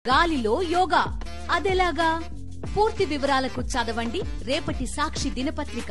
గాలిలో యోగా అదెలాగా పూర్తి వివరాలకు చదవండి రేపటి సాక్షి దినపత్రిక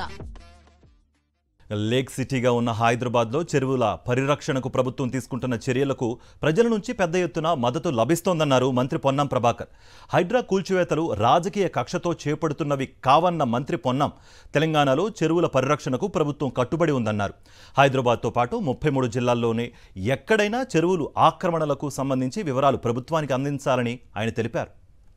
లేక్ సిటీగా ఉన్న హైదరాబాద్లో చెరువుల పరిరక్షణకు ప్రభుత్వం తీసుకుంటున్న చర్యలకు ప్రజల నుంచి పెద్ద ఎత్తున మద్దతు లభిస్తోందన్నారు మంత్రి పొన్నం ప్రభాకర్ హైడ్రా కూల్చివేతలు రాజకీయ కక్షతో చేపడుతున్నవి కావన్న మంత్రి పొన్నం తెలంగాణలో చెరువుల పరిరక్షణకు ప్రభుత్వం కట్టుబడి ఉందన్నారు హైదరాబాద్తో పాటు ముప్పై మూడు జిల్లాల్లోనే ఎక్కడైనా చెరువులు ఆక్రమణలకు సంబంధించి వివరాలు ప్రభుత్వానికి అందించాలని ఆయన తెలిపారు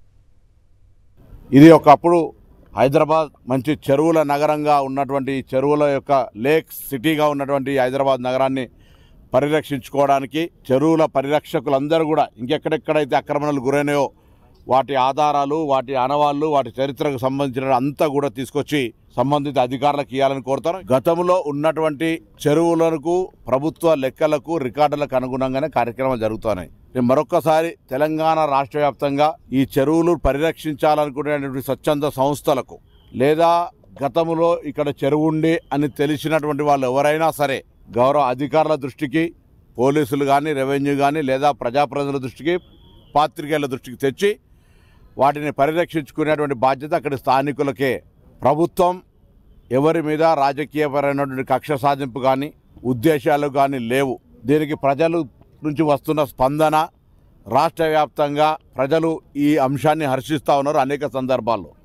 ఇది ఒకప్పుడు హైదరాబాద్ మంచి చెరువుల నగరంగా ఉన్నటువంటి చెరువుల యొక్క లేక్ సిటీగా ఉన్నటువంటి హైదరాబాద్ నగరాన్ని పరిరక్షించుకోవడానికి చెరువుల పరిరక్షకులందరూ కూడా ఇంకెక్కడెక్కడైతే ఆక్రమణలు గురైనాయో వాటి ఆధారాలు వాటి ఆనవాళ్లు వాటి చరిత్రకు సంబంధించిన అంతా కూడా తీసుకొచ్చి సంబంధిత అధికారులకు ఇవ్వాలని కోరుతాను గతంలో ఉన్నటువంటి చెరువులకు ప్రభుత్వ లెక్కలకు రికార్డులకు అనుగుణంగానే కార్యక్రమాలు జరుగుతున్నాయి నేను మరొక్కసారి తెలంగాణ రాష్ట్ర వ్యాప్తంగా ఈ చెరువులు పరిరక్షించాలనుకునేటువంటి స్వచ్ఛంద సంస్థలకు లేదా గతంలో ఇక్కడ చెరువు ఉండి అని తెలిసినటువంటి వాళ్ళు ఎవరైనా సరే గౌరవ అధికారుల దృష్టికి పోలీసులు కానీ రెవెన్యూ కానీ లేదా ప్రజాప్రతినిధుల దృష్టికి పాత్రికేయుల దృష్టికి తెచ్చి వాటిని పరిరక్షించుకునేటువంటి బాధ్యత అక్కడి స్థానికులకే ప్రభుత్వం ఎవరి మీద రాజకీయపరమైనటువంటి కక్ష సాధింపు కానీ ఉద్దేశాలు కానీ లేవు దీనికి ప్రజలు నుంచి వస్తున్న స్పందన రాష్ట్ర వ్యాప్తంగా ప్రజలు ఈ అంశాన్ని హర్షిస్తూ ఉన్నారు అనేక సందర్భాల్లో